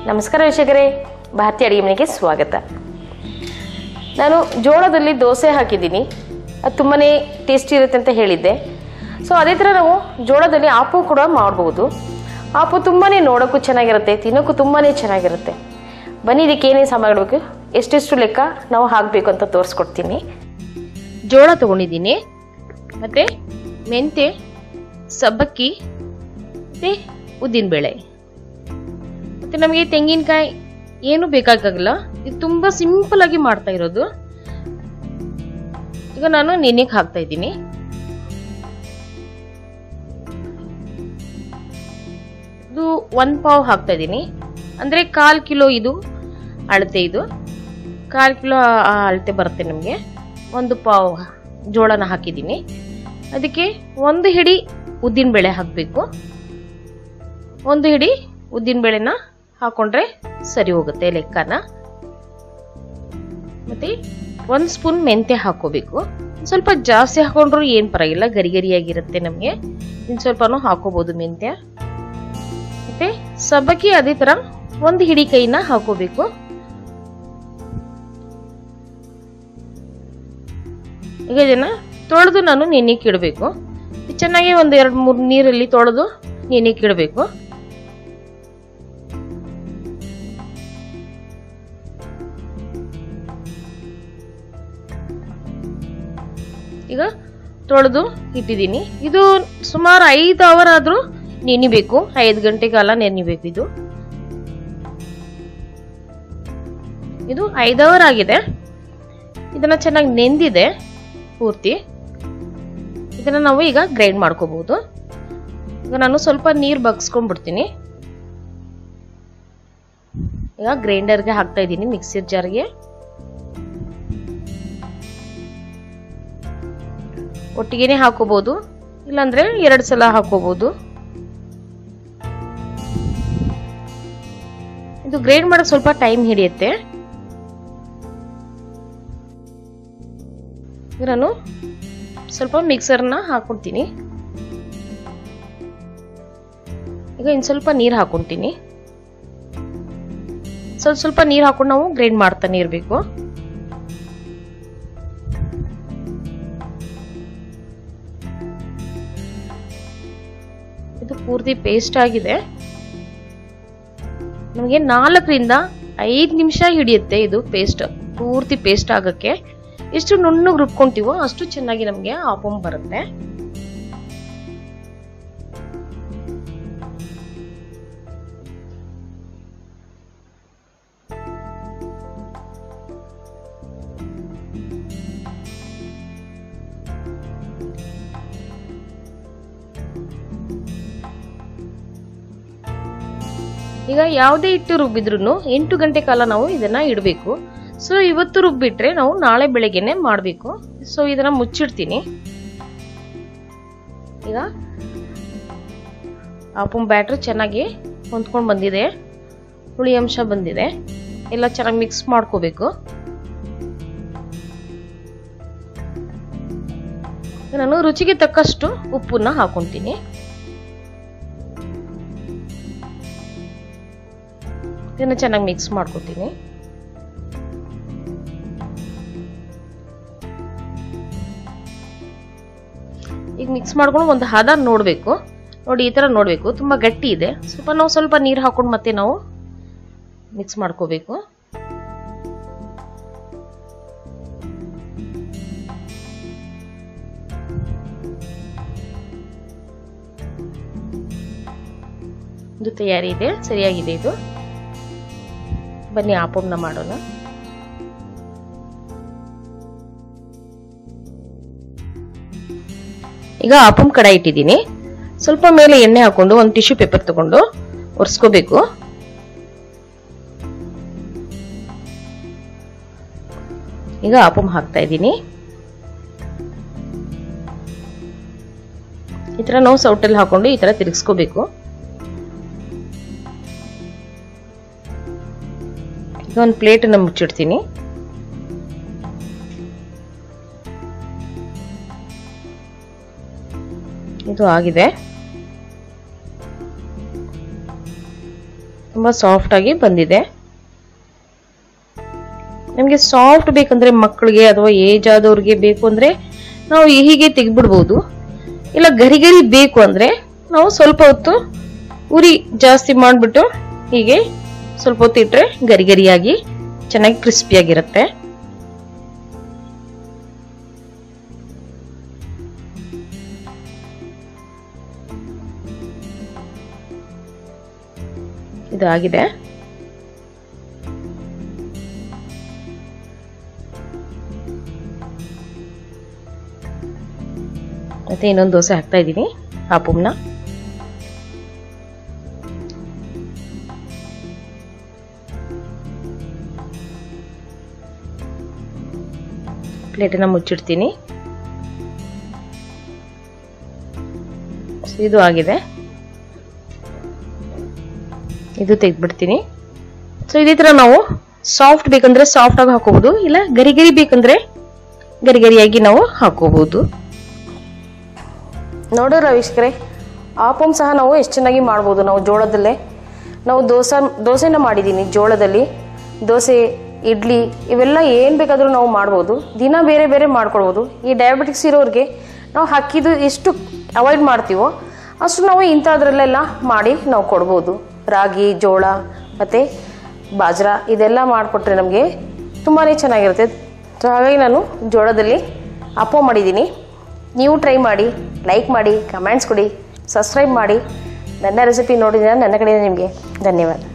ನಮಸ್ಕಾರ ವೀಕ್ಷಕರೇ ಭಾರತೀಯ ಅಡಿಗೆ ಮನೆಗೆ ಸ್ವಾಗತ ನಾನು ಜೋಳದಲ್ಲಿ ದೋಸೆ ಹಾಕಿದ್ದೀನಿ ಅದು ತುಂಬಾ ಟೇಸ್ಟಿ ಇರುತ್ತೆ ಅಂತ ಹೇಳಿದ್ದೆ ಸೊ ಅದೇ ಥರ ನಾವು ಜೋಳದಲ್ಲಿ ಆಪು ಕೂಡ ಮಾಡ್ಬೋದು ಆಪು ತುಂಬಾ ನೋಡೋಕ್ಕೂ ಚೆನ್ನಾಗಿರುತ್ತೆ ತಿನ್ನೋಕ್ಕೂ ತುಂಬಾ ಚೆನ್ನಾಗಿರುತ್ತೆ ಬನ್ನಿ ಇದಕ್ಕೆ ಏನೇನು ಸಾಮಾನು ಬೇಕು ಎಷ್ಟೆಷ್ಟು ಲೆಕ್ಕ ನಾವು ಹಾಕಬೇಕು ಅಂತ ತೋರಿಸ್ಕೊಡ್ತೀನಿ ಜೋಳ ತೊಗೊಂಡಿದ್ದೀನಿ ಮತ್ತು ಮೆಂತೆ ಸಬ್ಬಕ್ಕಿ ಮತ್ತು ಉದ್ದಿನಬೇಳೆ ಮತ್ತು ನಮಗೆ ತೆಂಗಿನಕಾಯಿ ಏನು ಬೇಕಾಗಲ್ಲ ಇದು ತುಂಬ ಸಿಂಪಲ್ ಆಗಿ ಮಾಡ್ತಾ ಇರೋದು ಈಗ ನಾನು ನೆನೆಗೆ ಹಾಕ್ತಾ ಇದ್ದೀನಿ ಇದು ಒಂದು ಪಾವ್ ಹಾಕ್ತಾ ಇದ್ದೀನಿ ಅಂದರೆ ಕಾಲು ಕಿಲೋ ಇದು ಅಳತೆ ಇದು ಕಾಲು ಕಿಲೋ ಆ ಅಳತೆ ಬರುತ್ತೆ ನಮಗೆ ಒಂದು ಪಾವ್ ಜೋಳನ ಹಾಕಿದ್ದೀನಿ ಅದಕ್ಕೆ ಒಂದು ಹಿಡಿ ಉದ್ದಿನಬೇಳೆ ಹಾಕಬೇಕು ಒಂದು ಹಿಡಿ ಉದ್ದಿನಬೇಳೆನ ಹಾಕೊಂಡ್ರೆ ಸರಿ ಹೋಗುತ್ತೆ ಲೆಕ್ಕನ ಮತ್ತೆ ಒಂದು ಸ್ಪೂನ್ ಮೆಂತೆ ಹಾಕೋಬೇಕು ಸ್ವಲ್ಪ ಜಾಸ್ತಿ ಹಾಕೊಂಡ್ರು ಏನು ಪರವಾಗಿಲ್ಲ ಗರಿ ಗರಿಯಾಗಿರುತ್ತೆ ನಮಗೆ ಇನ್ನು ಸ್ವಲ್ಪನೂ ಹಾಕೋಬಹುದು ಮೆಂತ್ಯ ಮತ್ತೆ ಸಬ್ಬಕ್ಕಿ ಅದೇ ಥರ ಒಂದು ಹಿಡಿ ಕೈನ ಹಾಕೋಬೇಕು ಈಗ ಇದನ್ನ ತೊಳೆದು ನಾನು ನೆನೆಕ್ಕೆ ಇಡಬೇಕು ಚೆನ್ನಾಗಿ ಒಂದು ಎರಡು ಮೂರು ನೀರಲ್ಲಿ ತೊಳೆದು ನೆನೆಕ್ಕೆ ಇಡಬೇಕು ಈಗ ತೊಳೆದು ಇಟ್ಟಿದ್ದೀನಿ ಇದು ಸುಮಾರು ಐದು ಅವರ್ ಆದರೂ ನೆನಿಬೇಕು ಐದು ಗಂಟೆ ಕಾಲ ನೆನಿಬೇಕು ಇದು ಇದು ಐದು ಅವರ್ ಆಗಿದೆ ಇದನ್ನ ಚೆನ್ನಾಗಿ ನೆಂದಿದೆ ಪೂರ್ತಿ ಇದನ್ನ ನಾವು ಈಗ ಗ್ರೈಂಡ್ ಮಾಡ್ಕೋಬಹುದು ಈಗ ನಾನು ಸ್ವಲ್ಪ ನೀರು ಬಗ್ಸ್ಕೊಂಡ್ಬಿಡ್ತೀನಿ ಈಗ ಗ್ರೈಂಡರ್ಗೆ ಹಾಕ್ತಾ ಇದ್ದೀನಿ ಮಿಕ್ಸಿರ್ ಜಾರ್ಗೆ ಒಟ್ಟಿಗೆನೆ ಹಾಕೋಬಹುದು ಇಲ್ಲಾಂದ್ರೆ ಎರಡು ಸಲ ಹಾಕೋಬಹುದು ಇದು ಗ್ರೈಂಡ್ ಮಾಡಕ್ ಸ್ವಲ್ಪ ಟೈಮ್ ಹಿಡಿಯುತ್ತೆ ನಾನು ಸ್ವಲ್ಪ ಮಿಕ್ಸರ್ನ ಹಾಕೊಳ್ತೀನಿ ಈಗ ಇನ್ನು ಸ್ವಲ್ಪ ನೀರು ಹಾಕೊಳ್ತೀನಿ ಸ್ವಲ್ಪ ಸ್ವಲ್ಪ ನೀರು ಹಾಕೊಂಡು ನಾವು ಗ್ರೈಂಡ್ ಮಾಡ್ತಾನೆ ಇರಬೇಕು ಇದು ಪೂರ್ತಿ ಪೇಸ್ಟ್ ಆಗಿದೆ ನಮಗೆ ನಾಲ್ಕರಿಂದ ಐದು ನಿಮಿಷ ಹಿಡಿಯುತ್ತೆ ಇದು ಪೇಸ್ಟ್ ಪೂರ್ತಿ ಪೇಸ್ಟ್ ಆಗಕ್ಕೆ ಎಷ್ಟು ನುಣ್ಣಗೆ ರುಬ್ಕೊಂತೀವೋ ಅಷ್ಟು ಚೆನ್ನಾಗಿ ನಮಗೆ ಆಪಂ ಬರುತ್ತೆ ಈಗ ಯಾವುದೇ ಹಿಟ್ಟು ರುಬ್ಬಿದ್ರು ಎಂಟು ಗಂಟೆ ಕಾಲ ನಾವು ಇದನ್ನ ಇಡಬೇಕು ಸೊ ಇವತ್ತು ರುಬ್ಬಿಟ್ರೆ ನಾವು ನಾಳೆ ಬೆಳಗ್ಗೆನೆ ಮಾಡಬೇಕು ಸೊ ಇದನ್ನ ಮುಚ್ಚಿಡ್ತೀನಿ ಈಗ ಆಪಂ ಬ್ಯಾಟ್ರ್ ಚೆನ್ನಾಗಿ ಹೊಂದ್ಕೊಂಡು ಬಂದಿದೆ ಹುಳಿ ಅಂಶ ಬಂದಿದೆ ಎಲ್ಲ ಚೆನ್ನಾಗಿ ಮಿಕ್ಸ್ ಮಾಡ್ಕೋಬೇಕು ನಾನು ರುಚಿಗೆ ತಕ್ಕಷ್ಟು ಉಪ್ಪನ್ನ ಹಾಕೊಂತೀನಿ ಇದನ್ನ ಚೆನ್ನಾಗಿ ಮಿಕ್ಸ್ ಮಾಡ್ಕೊತೀನಿ ಈಗ ಮಿಕ್ಸ್ ಮಾಡ್ಕೊಂಡು ಒಂದು ಹದ ನೋಡಬೇಕು ನೋಡಿ ಈ ಥರ ನೋಡಬೇಕು ತುಂಬ ಗಟ್ಟಿ ಇದೆ ಸ್ವಲ್ಪ ನಾವು ಸ್ವಲ್ಪ ನೀರು ಹಾಕೊಂಡು ಮತ್ತೆ ನಾವು ಮಿಕ್ಸ್ ಮಾಡ್ಕೋಬೇಕು ಇದು ತಯಾರಿ ಇದೆ ಸರಿಯಾಗಿದೆ ಇದು ಬನ್ನಿ ಆಪಂನ ಮಾಡೋಣ ಈಗ ಆಪಂ ಕಡೆ ಇಟ್ಟಿದ್ದೀನಿ ಸ್ವಲ್ಪ ಮೇಲೆ ಎಣ್ಣೆ ಹಾಕೊಂಡು ಒಂದು ಟಿಶ್ಯೂ ಪೇಪರ್ ತಗೊಂಡು ಒರೆಸ್ಕೋಬೇಕು ಈಗ ಆಪಂ ಹಾಕ್ತಾ ಇದ್ದೀನಿ ಈ ತರ ನಾವು ಸೌಟಲ್ಲಿ ಹಾಕೊಂಡು ಈ ತರ ತಿರುಗಿಸ್ಕೋಬೇಕು ಈಗ ಒಂದು ಪ್ಲೇಟನ್ನು ಮುಚ್ಚಿಡ್ತೀನಿ ಇದು ಆಗಿದೆ ತುಂಬ ಸಾಫ್ಟಾಗಿ ಬಂದಿದೆ ನಮಗೆ ಸಾಫ್ಟ್ ಬೇಕಂದ್ರೆ ಮಕ್ಕಳಿಗೆ ಅಥವಾ ಏಜ್ ಆದವ್ರಿಗೆ ಬೇಕು ಅಂದ್ರೆ ನಾವು ಹೀಗೆ ತೆಗೆದ್ಬಿಡ್ಬೋದು ಇಲ್ಲ ಗರಿ ಗರಿ ಬೇಕು ಅಂದ್ರೆ ನಾವು ಸ್ವಲ್ಪ ಹೊತ್ತು ಉರಿ ಜಾಸ್ತಿ ಮಾಡಿಬಿಟ್ಟು ಹೀಗೆ ಸ್ವಲ್ಪ ಹೊತ್ತು ಇಟ್ಟರೆ ಗರಿ ಗರಿಯಾಗಿ ಚೆನ್ನಾಗಿ ಕ್ರಿಸ್ಪಿಯಾಗಿರುತ್ತೆ ಇದಾಗಿದೆ ಮತ್ತೆ ಇನ್ನೊಂದು ದೋಸೆ ಹಾಕ್ತಾ ಇದ್ದೀನಿ ಆಪುಮ್ನ ಪ್ಲೇಟನ್ನ ಮುಚ್ಚಿಡ್ತೀನಿ So, ಇದು ಆಗಿದೆ ಇದು ತೆಗೆದ್ಬಿಡ್ತೀನಿ ಸೊ ಇದೇ ತರ ನಾವು ಸಾಫ್ಟ್ ಬೇಕಂದ್ರೆ ಸಾಫ್ಟ್ ಆಗಿ ಹಾಕೋಬಹುದು ಇಲ್ಲ ಗರಿ ಗರಿ ಬೇಕಂದ್ರೆ ಗರಿ ಗರಿಯಾಗಿ ನಾವು ಹಾಕೋಬಹುದು ನೋಡೋರ ವೀಕ್ಷಕರೇ ಆಪಮ್ ಸಹ ನಾವು ಎಷ್ಟು ಚೆನ್ನಾಗಿ ಮಾಡ್ಬೋದು ನಾವು ಜೋಳದಲ್ಲೇ ನಾವು ದೋಸೆ ದೋಸೆನ ಮಾಡಿದ್ದೀನಿ ಜೋಳದಲ್ಲಿ ದೋಸೆ ಇಡ್ಲಿ ಇವೆಲ್ಲ ಏನು ಬೇಕಾದರೂ ನಾವು ಮಾಡ್ಬೋದು ದಿನ ಬೇರೆ ಬೇರೆ ಮಾಡ್ಕೊಳ್ಬೋದು ಈ ಡಯಾಬಿಟಿಕ್ಸ್ ಇರೋರಿಗೆ ನಾವು ಹಾಕಿದ್ದು ಎಷ್ಟು ಅವಾಯ್ಡ್ ಮಾಡ್ತೀವೋ ಅಷ್ಟು ನಾವು ಇಂಥದ್ರಲ್ಲೆಲ್ಲ ಮಾಡಿ ನಾವು ಕೊಡ್ಬೋದು ರಾಗಿ ಜೋಳ ಮತ್ತು ಬಾಜ್ರಾ ಇದೆಲ್ಲ ಮಾಡಿಕೊಟ್ರೆ ನಮಗೆ ತುಂಬಾ ಚೆನ್ನಾಗಿರುತ್ತೆ ಸೊ ಹಾಗಾಗಿ ನಾನು ಜೋಳದಲ್ಲಿ ಅಪ್ಪೋ ಮಾಡಿದ್ದೀನಿ ನೀವು ಟ್ರೈ ಮಾಡಿ ಲೈಕ್ ಮಾಡಿ ಕಮೆಂಟ್ಸ್ ಕೊಡಿ ಸಬ್ಸ್ಕ್ರೈಬ್ ಮಾಡಿ ನನ್ನ ರೆಸಿಪಿ ನೋಡಿದ್ರೆ ನನ್ನ ಕಡೆಯಿಂದ ನಿಮಗೆ ಧನ್ಯವಾದ